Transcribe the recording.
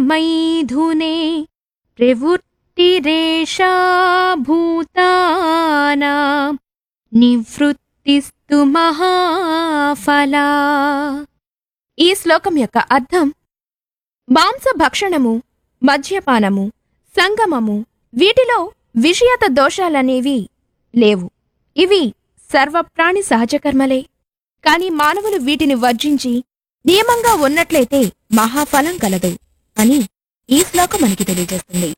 మైథునే ప్రవృత్తిరేషా భూతానా నివృత్తిస్తు మహాఫలా ఈ శ్లోకం యొక్క అర్థం మాంస భక్షణము మద్యపానము సంగమము వీటిలో విషయత దోషాలనేవి లేవు ఇవి సర్వప్రాణి సహజకర్మలే కాని మానవులు వీటిని వర్జించి నియమంగా ఉన్నట్లయితే మహాఫలం కలదు అని ఈ శ్లోకం మనకి తెలియజేస్తుంది